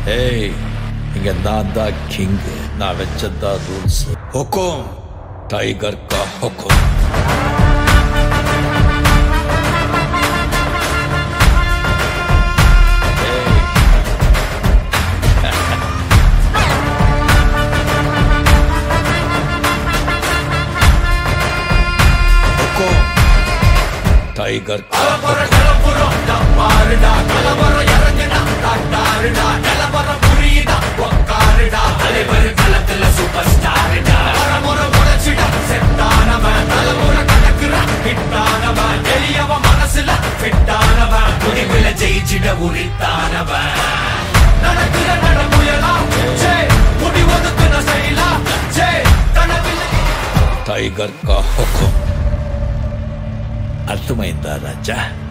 ஏய் இங்க நான் தான் கிங் நான் வச்சதான் ரூல்ஸ் ஹுக்கும் டைகர் கா ஹுக்கும் ஏய். ஹுக்கும் டைகர் கா ஜெயிச்சிட உரித்தானவன் நடக்கிற நடமுயலா ஜே முடிவதுக்கு நான் செய்யலாம் ஜே கனவில்லை టైగర్ కా హుకుం అర్థమైందా రాజా